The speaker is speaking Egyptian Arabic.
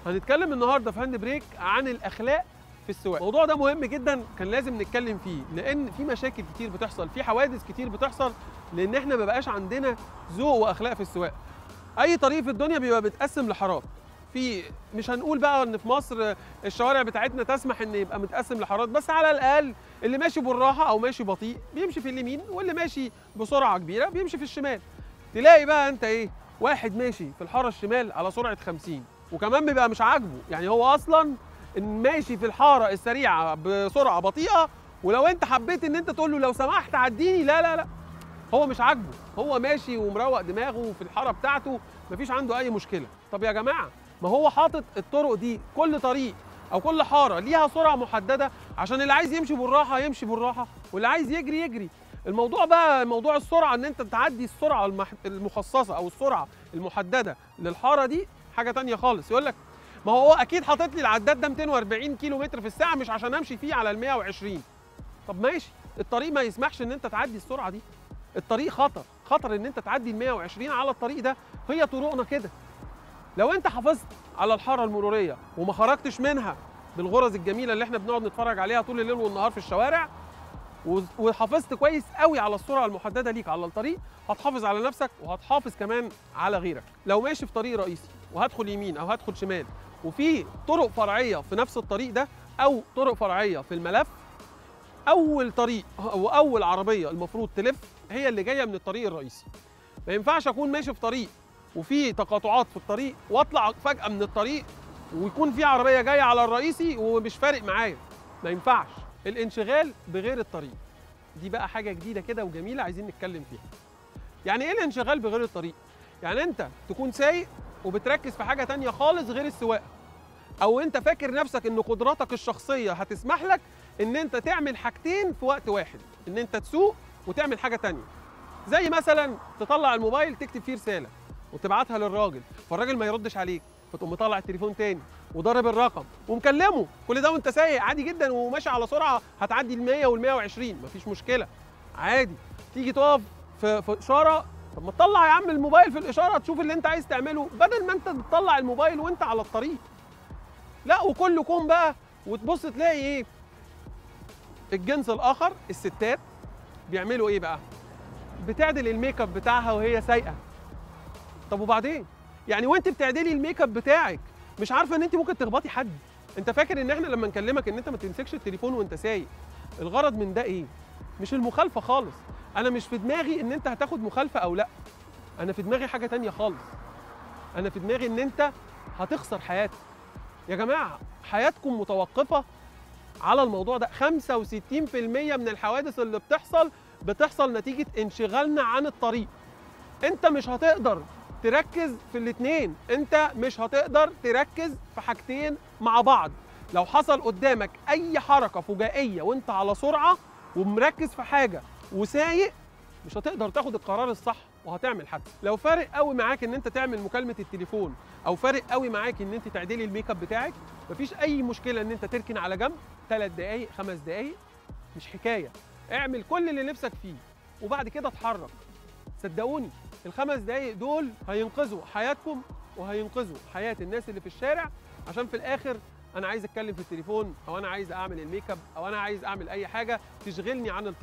هنتكلم النهارده في هاند بريك عن الاخلاق في السواقه الموضوع ده مهم جدا كان لازم نتكلم فيه لان في مشاكل كتير بتحصل في حوادث كتير بتحصل لان احنا ما بقاش عندنا ذوق واخلاق في السواقه اي طريق في الدنيا بيبقى متقسم لحارات في مش هنقول بقى ان في مصر الشوارع بتاعتنا تسمح ان يبقى متقسم لحارات بس على الاقل اللي ماشي بالراحه او ماشي بطيء بيمشي في اليمين واللي ماشي بسرعه كبيره بيمشي في الشمال تلاقي بقى انت ايه واحد ماشي في الحاره الشمال على سرعه 50 وكمان بيبقى مش عاجبه يعني هو اصلا ماشي في الحاره السريعه بسرعه بطيئه ولو انت حبيت ان انت تقول له لو سمحت عديني لا لا لا هو مش عاجبه هو ماشي ومروق دماغه في الحاره بتاعته مفيش عنده اي مشكله طب يا جماعه ما هو حاطط الطرق دي كل طريق او كل حاره ليها سرعه محدده عشان اللي عايز يمشي بالراحه يمشي بالراحه واللي عايز يجري يجري الموضوع بقى موضوع السرعه ان انت تعدي السرعه المح... المخصصه او السرعه المحدده للحاره دي حاجه تانية خالص يقول لك ما هو اكيد حاطط لي العداد ده 240 كيلو متر في الساعه مش عشان امشي فيه على ال 120 طب ماشي الطريق ما يسمحش ان انت تعدي السرعه دي الطريق خطر خطر ان انت تعدي ال 120 على الطريق ده هي طرقنا كده لو انت حافظت على الحاره المروريه وما خرجتش منها بالغرز الجميله اللي احنا بنقعد نتفرج عليها طول الليل والنهار في الشوارع وحافظت كويس قوي على السرعه المحدده ليك على الطريق هتحافظ على نفسك وهتحافظ كمان على غيرك لو ماشي في طريق رئيسي وهدخل يمين او هدخل شمال وفي طرق فرعيه في نفس الطريق ده او طرق فرعيه في الملف اول طريق او اول عربيه المفروض تلف هي اللي جايه من الطريق الرئيسي ما ينفعش اكون ماشي في طريق وفي تقاطعات في الطريق واطلع فجاه من الطريق ويكون في عربيه جايه على الرئيسي ومش فارق معايا ما ينفعش الانشغال بغير الطريق دي بقى حاجه جديده كده وجميله عايزين نتكلم فيها يعني ايه الانشغال بغير الطريق يعني انت تكون سايق وبتركز في حاجه تانية خالص غير السواقه او انت فاكر نفسك ان قدراتك الشخصيه هتسمح لك ان انت تعمل حاجتين في وقت واحد ان انت تسوق وتعمل حاجه تانية زي مثلا تطلع الموبايل تكتب فيه رساله وتبعتها للراجل فالراجل ما يردش عليك فتقوم مطلع التليفون تاني وضارب الرقم ومكلمه كل ده وانت سايق عادي جدا وماشي على سرعه هتعدي ال 100 وال 120 مفيش مشكله عادي تيجي تقف في, في اشاره طب ما تطلع يا عم الموبايل في الاشاره تشوف اللي انت عايز تعمله بدل ما انت تطلع الموبايل وانت على الطريق لا وكل كوم بقى وتبص تلاقي ايه الجنس الاخر الستات بيعملوا ايه بقى بتعدل الميك اب بتاعها وهي سايقه طب وبعدين يعني وانت بتعدلي الميك اب بتاعك مش عارفه ان انت ممكن تخبطي حد انت فاكر ان احنا لما نكلمك ان انت ما تمسكش التليفون وانت سايق الغرض من ده ايه مش المخالفه خالص انا مش في دماغي ان انت هتاخد مخالفه او لا انا في دماغي حاجه تانية خالص انا في دماغي ان انت هتخسر حياتك يا جماعه حياتكم متوقفه على الموضوع ده 65% من الحوادث اللي بتحصل بتحصل نتيجه انشغالنا عن الطريق انت مش هتقدر تركز في الاثنين انت مش هتقدر تركز في حاجتين مع بعض لو حصل قدامك اي حركه فجائيه وانت على سرعه ومركز في حاجه وسايق مش هتقدر تاخد القرار الصح وهتعمل حادثه لو فارق قوي معاك ان انت تعمل مكالمه التليفون او فارق قوي معاك ان انت تعدلي الميك اب بتاعك مفيش اي مشكله ان انت تركن على جنب ثلاث دقائق خمس دقائق مش حكايه اعمل كل اللي نفسك فيه وبعد كده اتحرك صدقوني الخمس دقايق دول هينقذوا حياتكم وهينقذوا حياه الناس اللي في الشارع عشان في الاخر انا عايز اتكلم في التليفون او انا عايز اعمل الميك اب او انا عايز اعمل اي حاجه تشغلني عن الطريق